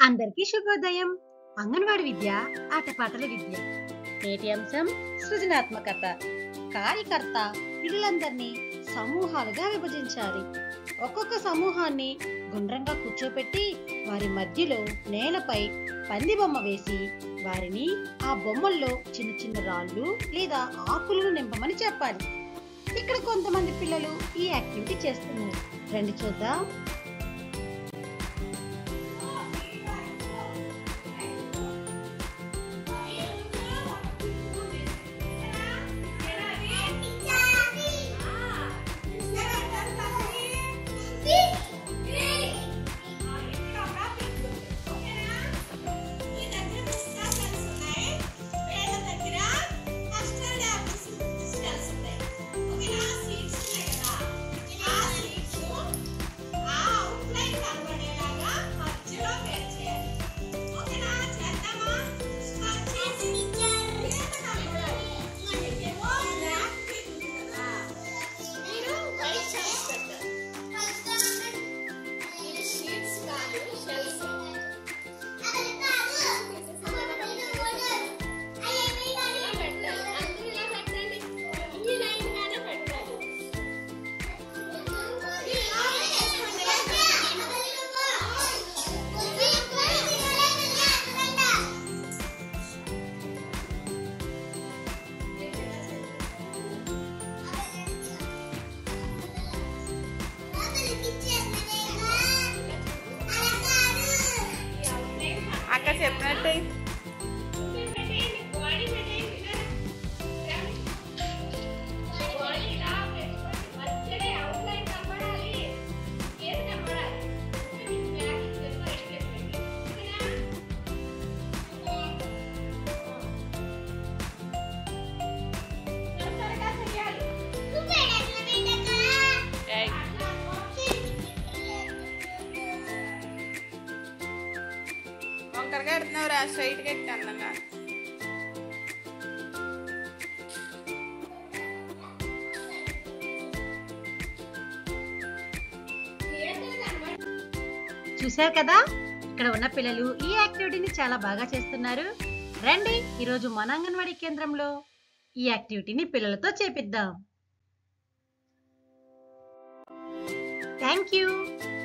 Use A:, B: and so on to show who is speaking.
A: అందరికీ శుభోదయం అంగన్వాడి విద్య ఆటపాటల విద్య నేటి అంశం సృజనాత్మకత కార్యకర్త పిల్లలందరినీ సమూహాలుగా విభజించాలి ఒక్కొక్క సమూహాన్ని గుండ్రంగా కూర్చోపెట్టి వారి మధ్యలో నేలపై పంది బొమ్మ వేసి వారిని ఆ బొమ్మల్లో చిన్న చిన్న రాళ్ళు లేదా ఆకులను నింపమని చెప్పాలి ఇక్కడ కొంతమంది పిల్లలు ఈ యాక్టివిటీ చేస్తున్నారు రండి చూద్దాం
B: అక్క చెప్పినట్టు ఏయ్, వంకరగా ఎడుతున్నావురా స్ట్రైట్గా ఎట్టి అందంగా
A: చూశారు కదా ఇక్కడ ఉన్న పిల్లలు ఈ యాక్టివిటీని చాలా బాగా చేస్తున్నారు రండి ఈరోజు మన అంగన్వాడీ కేంద్రంలో ఈ యాక్టివిటీని పిల్లలతో చేపిద్దాం థ్యాంక్ యూ